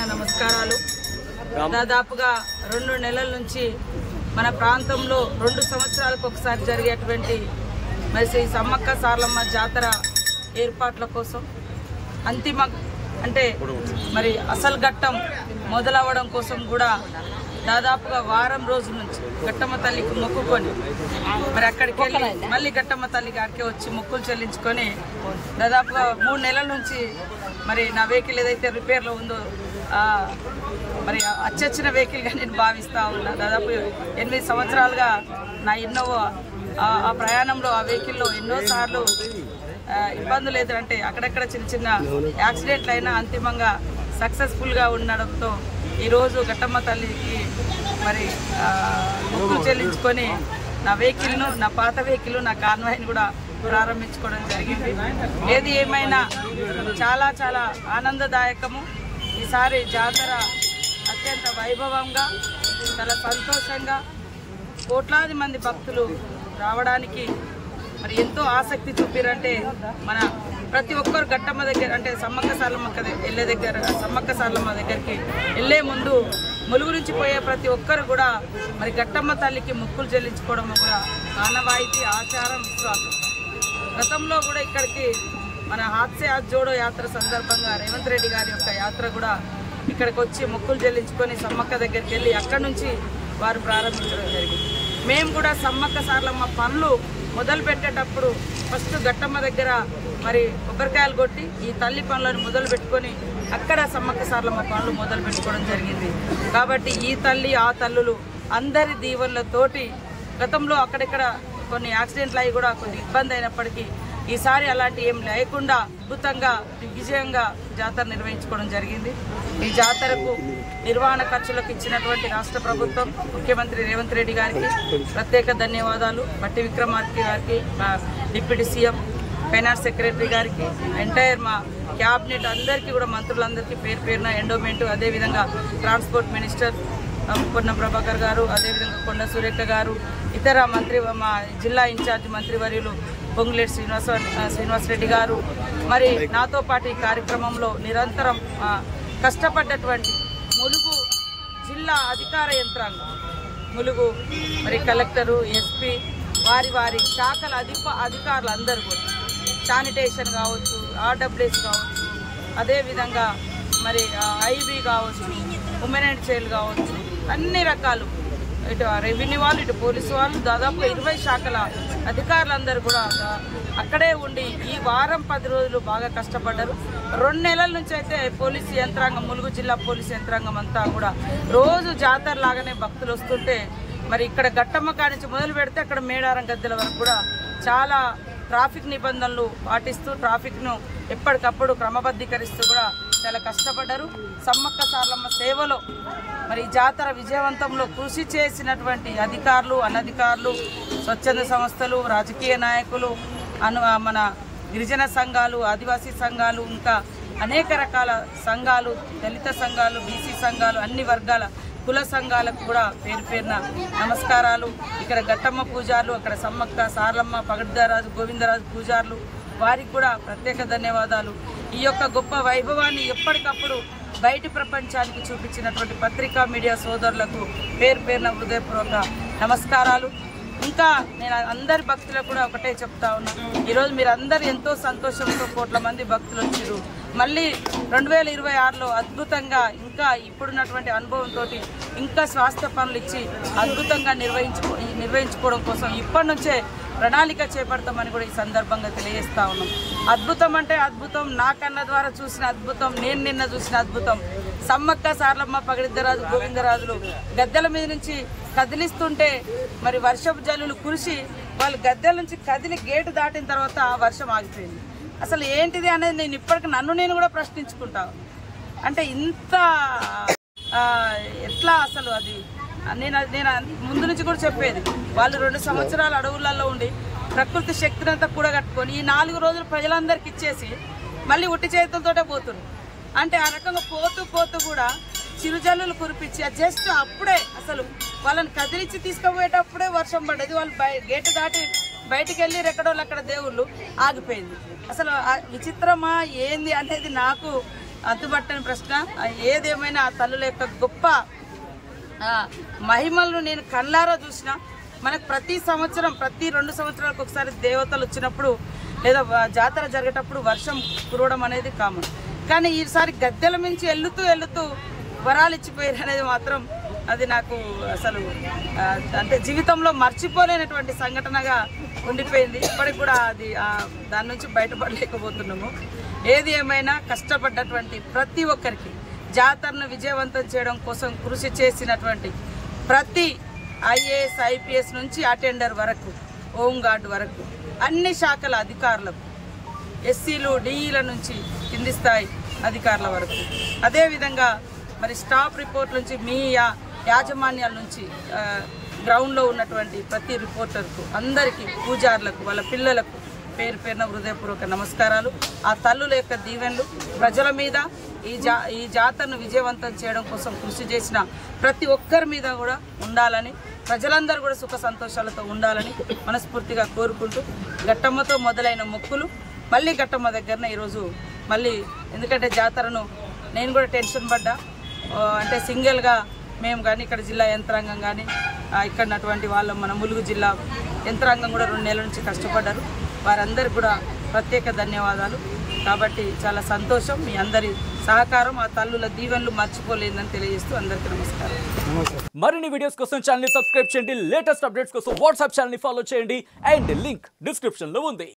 నా నమస్కారాలు దాదాపుగా రెండు నెలల నుంచి మన ప్రాంతంలో రెండు సంవత్సరాలకు ఒకసారి జరిగేటువంటి మరి శ్రీ సమ్మక్క సార్లమ్మ జాతర ఏర్పాట్ల కోసం అంతిమ అంటే మరి అసలు ఘట్టం మొదలవ్వడం కోసం కూడా దాదాపుగా వారం రోజుల నుంచి గట్టమ్మ తల్లికి మొక్కుకొని మరి అక్కడికి వెళ్ళి మళ్ళీ గట్టమ్మ తల్లి గారికి వచ్చి మొక్కులు చెల్లించుకొని దాదాపుగా మూడు నెలల నుంచి మరి నా వెహికల్ ఏదైతే రిపేర్లో ఉందో ఆ, మరి అచ్చొచ్చిన వెహికల్గా నేను భావిస్తా ఉన్నా దాదాపు ఎనిమిది సంవత్సరాలుగా నా ఇన్నోవా ఆ- ఆ ప్రయాణంలో ఆ వెహికల్లో ఎన్నోసార్లు ఆ, ఇబ్బందులు ఎదురంటే అక్కడక్కడ చిన్న చిన్న యాక్సిడెంట్లు అయినా అంతిమంగా సక్సెస్ఫుల్గా ఉండడంతో ఈరోజు గట్టమ్మ తల్లికి మరి ఆ, మొక్కులు చెల్లించుకొని నా వెహికల్ను నా పాత వెహికల్ నా కాన్వాయ్ని కూడా ప్రారంభించుకోవడం జరిగింది ఏది ఏమైనా చాలా చాలా ఆనందదాయకము ఈసారి జాతర అత్యంత వైభవంగా చాలా సంతోషంగా కోట్లాది మంది భక్తులు రావడానికి మరి ఎంతో ఆసక్తి చూపిరంటే మన ప్రతి ఒక్కరు గట్టమ్మ దగ్గర అంటే సమ్మక్క సార్లమ్మ కద- వెళ్ళే దగ్గర సమ్మక్క సార్లమ్మ దగ్గరికి వెళ్ళే ముందు ములుగు నుంచి పోయే ప్రతి ఒక్కరు కూడా మరి గట్టమ్మ తల్లికి ముక్కులు చెల్లించుకోవడం కూడా ఆనవాయితీ ఆచారం విశ్వాసం గతంలో కూడా ఇక్కడికి మన హాస్య జోడో యాత్ర సందర్భంగా రేవంత్ రెడ్డి గారి యొక్క యాత్ర కూడా ఇక్కడికి వచ్చి మొక్కులు చెల్లించుకొని సమ్మక్క దగ్గరికి వెళ్ళి అక్కడి నుంచి వారు ప్రారంభించడం జరిగింది మేము కూడా సమ్మక్క సార్లమ్మ పనులు మొదలు పెట్టేటప్పుడు ఫస్ట్ గట్టమ్మ దగ్గర మరి కొబ్బరికాయలు కొట్టి ఈ తల్లి పనులను మొదలు పెట్టుకొని అక్కడ సమ్మక్క సార్లమ్మ పనులు మొదలు పెట్టుకోవడం జరిగింది కాబట్టి ఈ తల్లి ఆ తల్లులు అందరి దీవెనలతోటి గతంలో అక్కడిక్కడ కొన్ని యాక్సిడెంట్లు అయ్యి కూడా కొన్ని ఇబ్బంది అయినప్పటికీ ఈసారి అలాంటి ఏం లేకుండా అద్భుతంగా దిగ్విజయంగా జాతర నిర్వహించుకోవడం జరిగింది ఈ జాతరకు నిర్వహణ ఖర్చులకు ఇచ్చినటువంటి రాష్ట్ర ప్రభుత్వం ముఖ్యమంత్రి రేవంత్ రెడ్డి గారికి ప్రత్యేక ధన్యవాదాలు బట్టి విక్రమార్క గారికి మా డిప్యూటీ సీఎం ఫైనాన్స్ సెక్రటరీ గారికి ఎంటైర్ మా క్యాబినెట్ అందరికీ కూడా మంత్రులందరికీ పేరు పేరున ఎండోమెంట్ అదేవిధంగా ట్రాన్స్పోర్ట్ మినిస్టర్ పొన్న ప్రభాకర్ గారు అదేవిధంగా కొండ సురేఖ గారు ఇతర మంత్రి మా జిల్లా ఇన్ఛార్జ్ మంత్రివర్యులు పొంగులేటి శ్రీనివాస శ్రీనివాసరెడ్డి గారు మరి నాతో పాటు ఈ కార్యక్రమంలో నిరంతరం ఆ, కష్టపడ్డటువంటి ములుగు జిల్లా అధికార యంత్రాంగం ములుగు మరి కలెక్టరు ఎస్పీ వారి వారి శాఖల అధిప అధికారులు అందరూ కూడా శానిటేషన్ కావచ్చు ఆర్డబ్ల్యూఎస్ కావచ్చు అదేవిధంగా మరి ఐబీ కావచ్చు ఉమెన్ అండ్ చైల్డ్ కావచ్చు అన్ని రకాలు ఇటు రెవెన్యూ వాళ్ళు ఇటు పోలీసు వాళ్ళు దాదాపు ఇరవై శాఖల అధికారులందరూ కూడా ఆ, అక్కడే ఉండి ఈ వారం పది రోజులు బాగా కష్టపడ్డారు రెండు నెలల నుంచి అయితే పోలీసు యంత్రాంగం ములుగు జిల్లా పోలీసు యంత్రాంగం అంతా కూడా రోజు జాతర లాగానే భక్తులు వస్తుంటే మరి ఇక్కడ గట్టమ్మ కాడి నుంచి మొదలు పెడితే అక్కడ మేడారం గద్దెల వరకు కూడా చాలా ట్రాఫిక్ నిబంధనలు పాటిస్తూ ట్రాఫిక్ను ఎప్పటికప్పుడు క్రమబద్ధీకరిస్తూ కూడా చాలా కష్టపడ్డారు సమ్మక్క సార్లమ్మ సేవలో మరి ఈ జాతర విజయవంతంలో కృషి చేసినటువంటి అధికారులు అనధికారులు స్వచ్ఛంద సంస్థలు రాజకీయ నాయకులు అను మన గిరిజన సంఘాలు ఆదివాసీ సంఘాలు ఇంకా అనేక రకాల సంఘాలు దళిత సంఘాలు బీసీ సంఘాలు అన్ని వర్గాల కుల సంఘాలకు కూడా పేరు పేరున నమస్కారాలు ఇక్కడ గట్టమ్మ పూజారులు అక్కడ సమ్మక్క సార్లమ్మ పగడ్దారాజు గోవిందరాజు పూజారులు వారికి కూడా ప్రత్యేక ధన్యవాదాలు ఈ యొక్క గొప్ప వైభవాన్ని ఎప్పటికప్పుడు బయటి ప్రపంచానికి చూపించినటువంటి పత్రికా మీడియా సోదరులకు పేరు పేరున హృదయపూర్వక నమస్కారాలు ఇంకా నేను అందరి భక్తులకు కూడా ఒకటే చెప్తా ఉన్నా ఈరోజు మీరు అందరు ఎంతో సంతోషంతో కోట్ల మంది భక్తులు వచ్చారు మళ్ళీ రెండు వేల ఇరవై ఆరులో అద్భుతంగా ఇంకా ఇప్పుడున్నటువంటి అనుభవంతో ఇంకా స్వాస్థ్య పనులు ఇచ్చి అద్భుతంగా నిర్వహించుకో నిర్వహించుకోవడం కోసం ఇప్పటి నుంచే ప్రణాళిక చేపడతామని కూడా ఈ సందర్భంగా తెలియజేస్తా ఉన్నాం అద్భుతం అంటే అద్భుతం నా కన్న ద్వారా చూసిన అద్భుతం నేను నిన్న చూసిన అద్భుతం సమ్మక్క సార్లమ్మ పగడిద్దరాజు గోవిందరాజులు గద్దెల మీద నుంచి కదిలిస్తుంటే మరి వర్షపు జల్లులు కురిసి వాళ్ళు గద్దెల నుంచి కదిలి గేటు దాటిన తర్వాత ఆ వర్షం ఆగిపోయింది అసలు ఏంటిది అనేది నేను ఇప్పటికి నన్ను నేను కూడా ప్రశ్నించుకుంటా అంటే ఇంత ఆ, ఎట్లా అసలు అది నేను నేను ముందు నుంచి కూడా చెప్పేది వాళ్ళు రెండు సంవత్సరాలు అడవులలో ఉండి ప్రకృతి శక్తిని అంతా కూడగట్టుకొని ఈ నాలుగు రోజులు ప్రజలందరికీ ఇచ్చేసి మళ్ళీ ఉట్టి చేతులతోటే పోతున్నారు అంటే ఆ రకంగా పోతూ పోతూ కూడా చిరుజల్లులు కురిపించి జస్ట్ అప్పుడే అసలు వాళ్ళని కదిలించి తీసుకుపోయేటప్పుడే వర్షం పడ్డది వాళ్ళు బయ గేటు దాటి బయటికి వెళ్ళి ఎక్కడోళ్ళు అక్కడ దేవుళ్ళు ఆగిపోయింది అసలు ఆ విచిత్రమా ఏంది అనేది నాకు అంతుబట్టని ప్రశ్న ఆ, ఏదేమైనా ఆ తల్లుల యొక్క గొప్ప ఆ, మహిమలను నేను కళ్ళారా చూసిన మనకు ప్రతి సంవత్సరం ప్రతి రెండు సంవత్సరాలకు ఒకసారి దేవతలు వచ్చినప్పుడు లేదా వ- జాతర జరిగేటప్పుడు వర్షం కురవడం అనేది కామన్ కానీ ఈసారి గద్దెల మించి వెళ్తూ వెళ్తూ వరాలు ఇచ్చిపోయారు అనేది మాత్రం అది నాకు అసలు ఆ, అంటే జీవితంలో మర్చిపోలేనటువంటి సంఘటనగా ఉండిపోయింది ఇప్పటికి కూడా అది ఆ, దాని నుంచి బయటపడలేకపోతున్నాము ఏది ఏమైనా కష్టపడ్డటువంటి ప్రతి ఒక్కరికి జాతరను విజయవంతం చేయడం కోసం కృషి చేసినటువంటి ప్రతి ఐఏఎస్ ఐపీఎస్ నుంచి అటెండర్ వరకు హోంగార్డ్ వరకు అన్ని శాఖల అధికారులకు ఎస్సీలు డిఈల నుంచి కింది స్థాయి అధికారుల వరకు అదేవిధంగా మరి స్టాఫ్ రిపోర్ట్ నుంచి మీ యా- యాజమాన్యాల నుంచి ఆ, గ్రౌండ్లో ఉన్నటువంటి ప్రతి రిపోర్టర్కు అందరికీ పూజారులకు వాళ్ళ పిల్లలకు పేరు పేరున హృదయపూర్వక నమస్కారాలు ఆ తల్లుల యొక్క దీవెనలు ప్రజల మీద ఈ జా ఈ జాతరను విజయవంతం చేయడం కోసం కృషి చేసిన ప్రతి ఒక్కరి మీద కూడా ఉండాలని ప్రజలందరూ కూడా సుఖ సంతోషాలతో ఉండాలని మనస్ఫూర్తిగా కోరుకుంటూ గట్టమ్మతో మొదలైన మొక్కులు మళ్ళీ గట్టమ్మ దగ్గరనే ఈరోజు మళ్ళీ ఎందుకంటే జాతరను నేను కూడా టెన్షన్ పడ్డా ఆ, అంటే సింగిల్గా మేము కానీ ఇక్కడ జిల్లా యంత్రాంగం కానీ ఇక్కడ ఉన్నటువంటి వాళ్ళం మన ములుగు జిల్లా యంత్రాంగం కూడా రెండు నెలల నుంచి కష్టపడ్డారు వారందరికీ కూడా ప్రత్యేక ధన్యవాదాలు కాబట్టి చాలా సంతోషం మీ అందరి సహకారం ఆ తల్లుల దీవెనలు మర్చిపోలేదని తెలియజేస్తూ అందరికీ నమస్కారం మరిన్ని వీడియోస్ కోసం ఛానల్ సబ్స్క్రైబ్ చేయండి లేటెస్ట్ అప్డేట్స్ కోసం వాట్సాప్ ఛానల్ ఫాలో చేయండి అండ్ లింక్ డిస్క్రిప్షన్ లో ఉంది